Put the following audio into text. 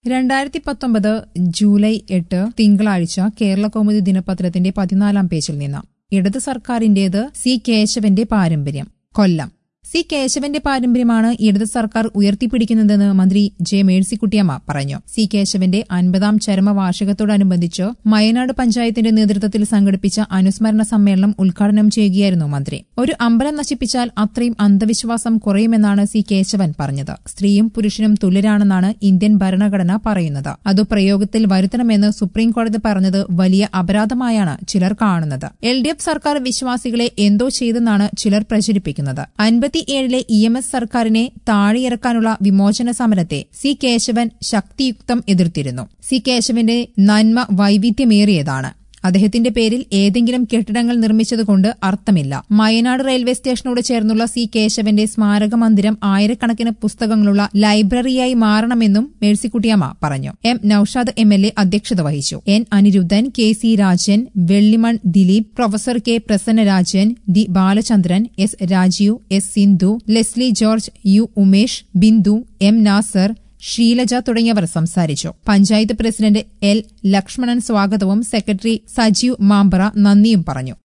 രണ്ടായിരത്തി പത്തൊമ്പത് ജൂലൈ എട്ട് തിങ്കളാഴ്ച കേരള കൗമുദി ദിനപത്രത്തിന്റെ പതിനാലാം പേജിൽ നിന്ന് ഇടത് സർക്കാരിന്റേത് സി കേശവന്റെ പാരമ്പര്യം കൊല്ലം സി കേശവന്റെ പാരമ്പര്യമാണ് ഇടത് സർക്കാർ ഉയർത്തിപ്പിടിക്കുന്നതെന്ന് മന്ത്രി ജെ മേഴ്സിക്കുട്ടിയമ്മ പറഞ്ഞു സി കേശവന്റെ അൻപതാം ചരമവാർഷികത്തോടനുബന്ധിച്ച് മയനാട് പഞ്ചായത്തിന്റെ നേതൃത്വത്തിൽ സംഘടിപ്പിച്ച അനുസ്മരണ സമ്മേളനം ഉദ്ഘാടനം ചെയ്യുകയായിരുന്നു മന്ത്രി ഒരു അമ്പലം നശിപ്പിച്ചാൽ അത്രയും അന്ധവിശ്വാസം കുറയുമെന്നാണ് സി കേശവൻ പറഞ്ഞത് സ്ത്രീയും പുരുഷനും തുല്യരാണെന്നാണ് ഇന്ത്യൻ ഭരണഘടന പറയുന്നത് അത് പ്രയോഗത്തിൽ വരുത്തണമെന്ന് സുപ്രീം കോടതി പറഞ്ഞത് വലിയ അപരാധമായാണ് ചിലർ കാണുന്നത് എൽ ഡി എഫ് സർക്കാർ വിശ്വാസികളെ എന്തോ ചെയ്തെന്നാണ് ചിലർ പ്രചരിപ്പിക്കുന്നത് അൻപത്തിയേഴിലെ ഇ എം എസ് സർക്കാരിനെ താഴെയിറക്കാനുള്ള വിമോചന സമരത്തെ സി കേശവൻ ശക്തിയുക്തം എതിർത്തിരുന്നു സി കേശവന്റെ നന്മ വൈവിധ്യമേറിയതാണ് അദ്ദേഹത്തിന്റെ പേരിൽ ഏതെങ്കിലും കെട്ടിടങ്ങൾ നിർമ്മിച്ചതുകൊണ്ട് അർത്ഥമില്ല മയനാട് റെയിൽവേ സ്റ്റേഷനോട് ചേർന്നുള്ള സി കേശവന്റെ സ്മാരക മന്ദിരം ആയിരക്കണക്കിന് പുസ്തകങ്ങളുള്ള ലൈബ്രറിയായി മാറണമെന്നും മേഴ്സിക്കുട്ടിയമ്മ പറഞ്ഞു M Noushad M L A അധ്യക്ഷത വഹിച്ചു N Anirudhan K C Rajan Vellimon Dileep professor K Prasannarajan D Balachandran S Rajeev S Sindhu Leslie George U Umesh Bindu M Nasar Sheelaja തുടങ്ങിയവർ സംസാരിച്ചു പഞ്ചായത്ത് പ്രസിഡന്റ് എൽ ലക്ഷ്മണൻ സ്വാഗതവും സെക്രട്ടറി സജീവ് മാമ്പറ നന്ദിയും പറഞ്ഞു